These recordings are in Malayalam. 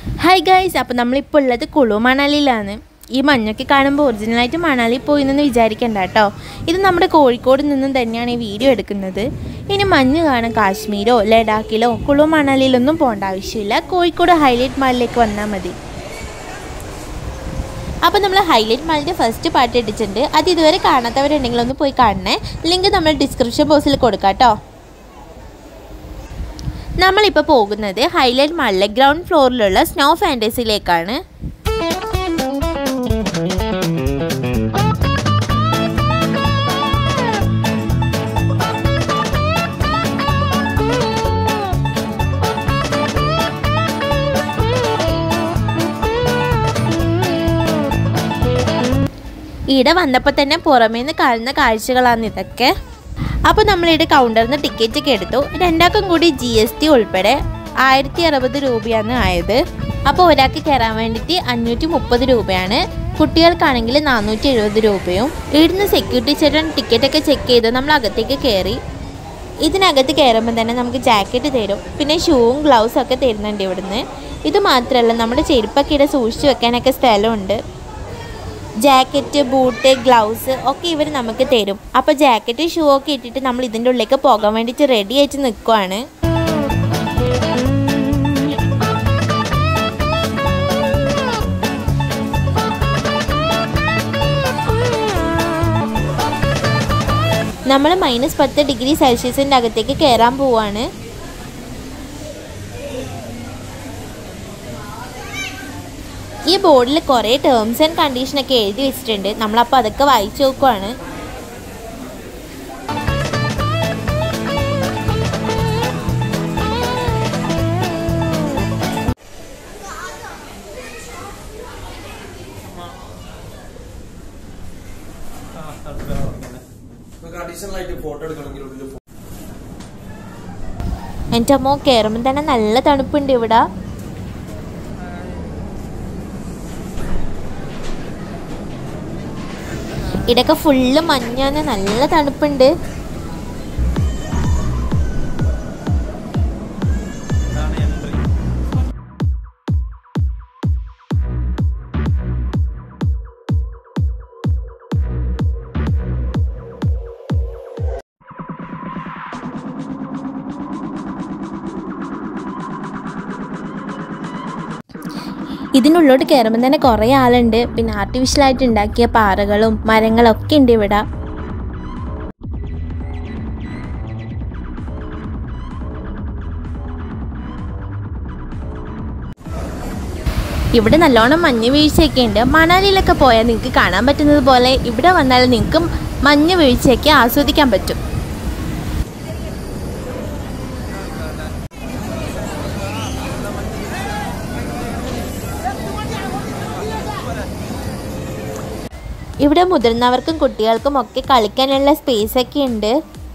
ഹായ് ഗൈസ് അപ്പോൾ നമ്മളിപ്പോൾ ഉള്ളത് കുളു മണാലിയിലാണ് ഈ മഞ്ഞൊക്കെ കാണുമ്പോൾ ഒറിജിനലായിട്ട് മണാലി പോയി എന്ന് വിചാരിക്കണ്ട കേട്ടോ ഇത് നമ്മുടെ കോഴിക്കോട് നിന്നും തന്നെയാണ് ഈ വീഡിയോ എടുക്കുന്നത് ഇനി മഞ്ഞ് കാണാൻ കാശ്മീരോ ലഡാക്കിലോ കുളു മണാലിയിലൊന്നും പോകേണ്ട ആവശ്യമില്ല കോഴിക്കോട് ഹൈലൈറ്റ് മാളിലേക്ക് വന്നാൽ മതി അപ്പോൾ നമ്മൾ ഹൈലൈറ്റ് മാളിൻ്റെ ഫസ്റ്റ് പാട്ട് ഇട്ടിട്ടുണ്ട് അത് ഇതുവരെ കാണാത്തവരുണ്ടെങ്കിൽ ഒന്ന് പോയി കാണണേ ലിങ്ക് നമ്മൾ ഡിസ്ക്രിപ്ഷൻ ബോക്സിൽ കൊടുക്കാം കേട്ടോ നമ്മളിപ്പോൾ പോകുന്നത് ഹൈലൈറ്റ് മാളിലെ ഗ്രൗണ്ട് ഫ്ലോറിലുള്ള സ്നോ ഫാൻറ്റസിയിലേക്കാണ് ഇവിടെ വന്നപ്പോൾ തന്നെ പുറമേ നിന്ന് കാണുന്ന കാഴ്ചകളാണ് ഇതൊക്കെ അപ്പോൾ നമ്മളിവിടെ കൗണ്ടറിൽ നിന്ന് ടിക്കറ്റ് ഒക്കെ എടുത്തു രണ്ടാൾക്കും കൂടി ജി എസ് ടി ഉൾപ്പെടെ ആയിരത്തി അറുപത് രൂപയാണ് ആയത് അപ്പോൾ ഒരാൾക്ക് കയറാൻ വേണ്ടിയിട്ട് അഞ്ഞൂറ്റി മുപ്പത് രൂപയാണ് കുട്ടികൾക്കാണെങ്കിൽ നാനൂറ്റി എഴുപത് രൂപയും ഇവിടുന്ന് സെക്യൂരിറ്റി ചേട്ടൻ ടിക്കറ്റൊക്കെ ചെക്ക് ചെയ്ത് നമ്മൾ അകത്തേക്ക് കയറി ഇതിനകത്ത് കയറുമ്പോൾ തന്നെ നമുക്ക് ജാക്കറ്റ് തരും പിന്നെ ഷൂവും ഗ്ലൗസും ഒക്കെ തരുന്നുണ്ട് ഇവിടുന്ന് ഇത് മാത്രമല്ല നമ്മുടെ ചെരുപ്പൊക്കെ ഇവിടെ സൂക്ഷിച്ച് വെക്കാനൊക്കെ സ്ഥലമുണ്ട് ജാക്കറ്റ് ബൂട്ട് ഗ്ലൗസ് ഒക്കെ ഇവർ നമുക്ക് തരും അപ്പോൾ ജാക്കറ്റ് ഷൂ ഒക്കെ ഇട്ടിട്ട് നമ്മൾ ഇതിൻ്റെ ഉള്ളിലേക്ക് പോകാൻ വേണ്ടിയിട്ട് റെഡി ആയിട്ട് നിൽക്കുവാണ് നമ്മൾ മൈനസ് പത്ത് ഡിഗ്രി സെൽഷ്യസിൻ്റെ അകത്തേക്ക് കയറാൻ പോവാണ് ഈ ബോർഡിൽ കുറേ ടേംസ് ആൻഡ് കണ്ടീഷനൊക്കെ എഴുതി വെച്ചിട്ടുണ്ട് നമ്മളപ്പോൾ അതൊക്കെ വായിച്ചു നോക്കുവാണ് നമുക്ക് അഡീഷണൽ ആയിട്ട് ഫോട്ടോ എടുക്കണമെങ്കിൽ ഉള്ളിൽ ഫോ- എൻ്റെ അമ്മ കയറുമ്പോൾ തന്നെ നല്ല തണുപ്പുണ്ട് ഇവിടെ ഇടയ്ക്ക് ഫുള്ള് മഞ്ഞാണ് നല്ല തണുപ്പുണ്ട് ഇതാണ് എൻട്രി ഇതിനുള്ളോട്ട് കയറുമ്പോൾ തന്നെ കുറേ ആളുണ്ട് പിന്നെ ആർട്ടിഫിഷ്യലായിട്ട് ഉണ്ടാക്കിയ പാറകളും മരങ്ങളൊക്കെ ഉണ്ട് ഇവിടെ ഇവിടെ നല്ലോണം മഞ്ഞ് വീഴ്ചയൊക്കെ ഉണ്ട് മണാലിയിലൊക്കെ പോയാൽ നിങ്ങൾക്ക് കാണാൻ പറ്റുന്നത് പോലെ ഇവിടെ വന്നാൽ നിങ്ങൾക്ക് മഞ്ഞ് വീഴ്ചയൊക്കെ ആസ്വദിക്കാൻ പറ്റും ഇവിടെ മുതിർന്നവർക്കും കുട്ടികൾക്കും ഒക്കെ കളിക്കാനുള്ള സ്പേസ് ഒക്കെ ഉണ്ട്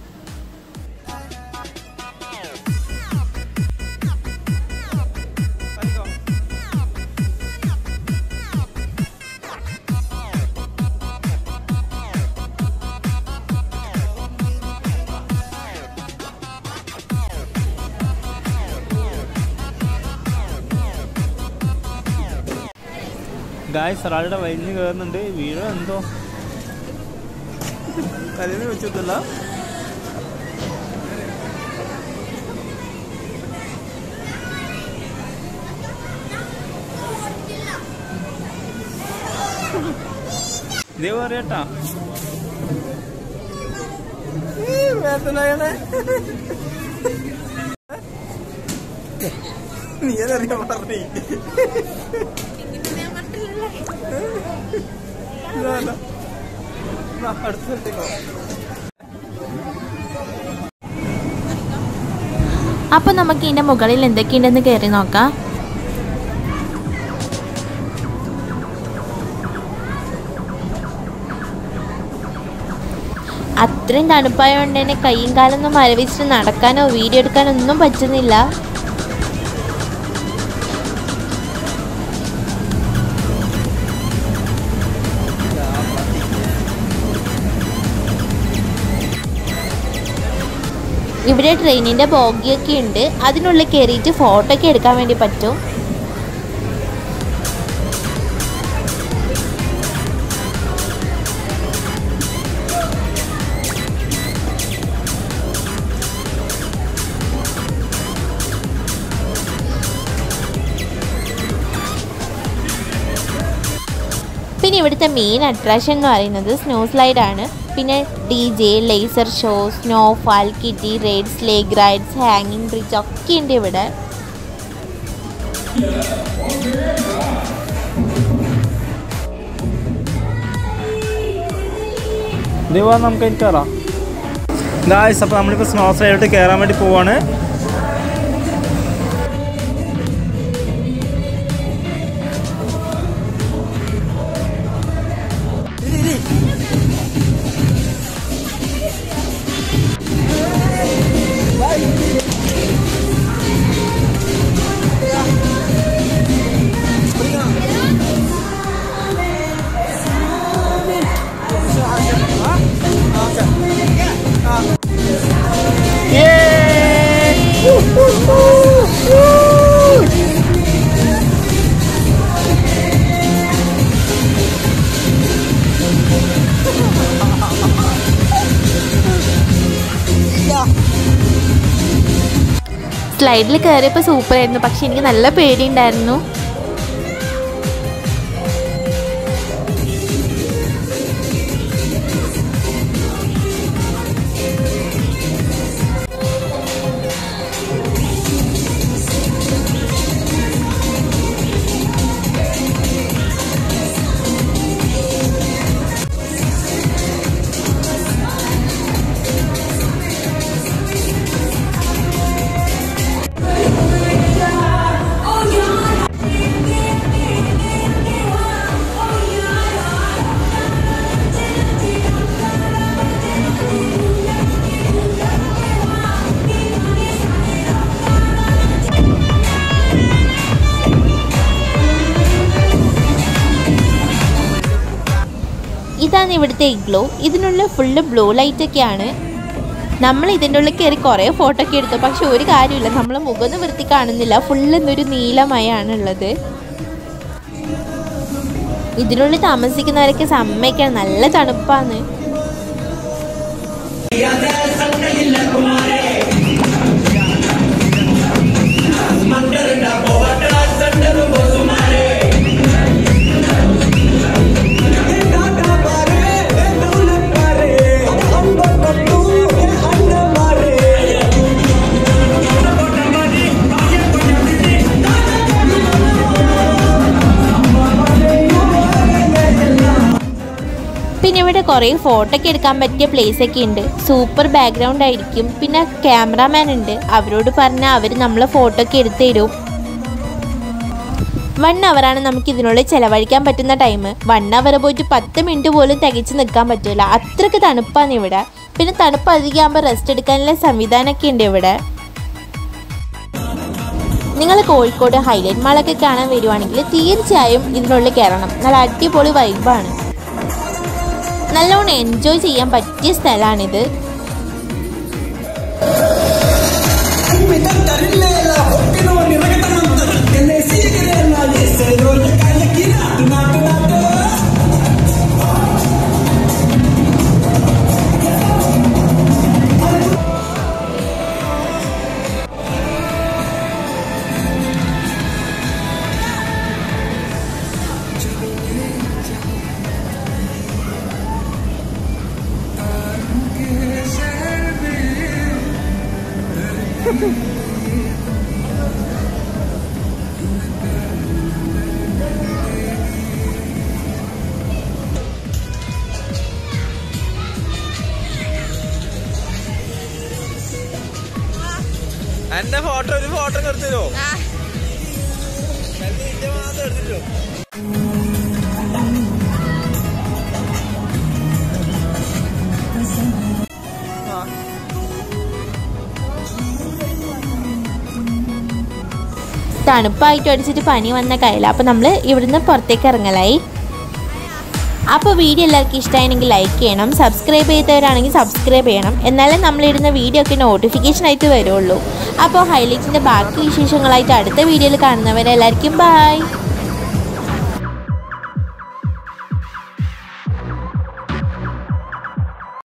ഗായ്സ് ഒരാളുടെ വലിഞ്ഞ് കയറുന്നുണ്ട് വീഴോ എന്തോ തലേന്ന് വെച്ചിട്ടില്ല ഇതേ പറയട്ടാ നീ അതറിയാൻ പറഞ്ഞേ അടുത്തേക്കോ അപ്പോൾ നമുക്ക് ഇതിൻ്റെ മുകളിൽ എന്തൊക്കെയുണ്ടെന്ന് കയറി നോക്കാം അത്രയും തണുപ്പായതുകൊണ്ട് തന്നെ കൈയും കാലൊന്നും മരവിച്ചിട്ട് നടക്കാനോ വീഡിയോ എടുക്കാനോ ഒന്നും പറ്റുന്നില്ല ഇവിടെ ട്രെയിനിൻ്റെ ബോഗിയൊക്കെ ഉണ്ട് അതിനുള്ളിൽ കയറിയിട്ട് ഫോട്ടോ ഒക്കെ എടുക്കാൻ വേണ്ടി പറ്റും പിന്നെ ഇവിടുത്തെ മെയിൻ അട്രാക്ഷൻ എന്ന് പറയുന്നത് സ്നോ സ്ലൈഡ് ആണ് പിന്നെ D J laser show snowfall kitty rides lake rides ഹാങ്ങിങ് ബ്രിഡ്ജ് ഒക്കെ ഉണ്ട് ഇവിടെ ഇതേപോലെ നമുക്ക് അതിന് കയറാം ഗായ്സ് അപ്പോൾ നമ്മളിപ്പോൾ സ്നോ സ്ലൈഡിലോട്ട് കയറാൻ വേണ്ടി പോവാണ് സ്ലൈഡിൽ കയറിയപ്പോൾ സൂപ്പർ ആയിരുന്നു പക്ഷെ എനിക്ക് നല്ല പേടിയുണ്ടായിരുന്നു ഇതാണ് ഇവിടുത്തെ ഇഗ്ലോ ഇതിനുള്ളിൽ ഫുള്ള് ബ്ലൂ ലൈറ്റ് ഒക്കെയാണ് നമ്മൾ ഇതിൻ്റെ ഉള്ളിൽ കയറി കുറേ ഫോട്ടോ ഒക്കെ എടുത്തു പക്ഷെ ഒരു കാര്യമില്ല നമ്മൾ മുഖമൊന്നും വൃത്തി കാണുന്നില്ല ഫുള്ള് എന്നൊരു നീലമയാണ് ഉള്ളത് ഇതിനുള്ളിൽ താമസിക്കുന്നവരൊക്കെ സമ്മതിക്കണം നല്ല തണുപ്പാണ് പിന്നെ ഇവിടെ കുറേ ഫോട്ടോ ഒക്കെ എടുക്കാൻ പറ്റിയ പ്ലേസ് ഒക്കെ ഉണ്ട് സൂപ്പർ ബാക്ക്ഗ്രൗണ്ട് ആയിരിക്കും പിന്നെ ക്യാമറാമാൻ ഉണ്ട് അവരോട് പറഞ്ഞാൽ അവർ നമ്മളെ ഫോട്ടോ ഒക്കെ എടുത്തു തരും വൺ അവറാണ് നമുക്ക് ഇതിനുള്ളിൽ ചിലവഴിക്കാൻ പറ്റുന്ന ടൈം വൺ അവർ പോയിട്ട് പത്ത് മിനിറ്റ് പോലും തികച്ച് നിൽക്കാൻ പറ്റില്ല അത്രയ്ക്ക് തണുപ്പാണ് ഇവിടെ പിന്നെ തണുപ്പ് അധികമാകുമ്പോൾ റെസ്റ്റ് എടുക്കാനുള്ള സംവിധാനമൊക്കെ ഉണ്ട് ഇവിടെ നിങ്ങൾ കോഴിക്കോട് ഹൈലൈറ്റ് മാളൊക്കെ കാണാൻ വരുവാണെങ്കിൽ തീർച്ചയായും ഇതിനുള്ളിൽ കയറണം നല്ല അടിപൊളി വൈബാണ് നല്ലോണം എൻജോയ് ചെയ്യാൻ പറ്റിയ സ്ഥലമാണിത് എന്റെ ഫോട്ടോ ഒരു ഫോട്ടോ എടുത്തരോ മാത്രം എടുത്തിട്ടോ തണുപ്പായിട്ട് അടിച്ചിട്ട് പനി വന്ന കയ്യില അപ്പോൾ നമ്മൾ ഇവിടുന്ന് പുറത്തേക്ക് ഇറങ്ങലായി അപ്പോൾ വീഡിയോ എല്ലാവർക്കും ഇഷ്ടമായെങ്കിൽ ലൈക്ക് ചെയ്യണം സബ്സ്ക്രൈബ് ചെയ്തവരാണെങ്കിൽ സബ്സ്ക്രൈബ് ചെയ്യണം എന്നാലേ നമ്മളിടുന്ന വീഡിയോ ഒക്കെ നോട്ടിഫിക്കേഷൻ ആയിട്ട് വരുള്ളൂ അപ്പോൾ ഹൈലൈറ്റിൻ്റെ ബാക്കി വിശേഷങ്ങളായിട്ട് അടുത്ത വീഡിയോയിൽ കാണുന്നവരെ എല്ലാവർക്കും ബൈ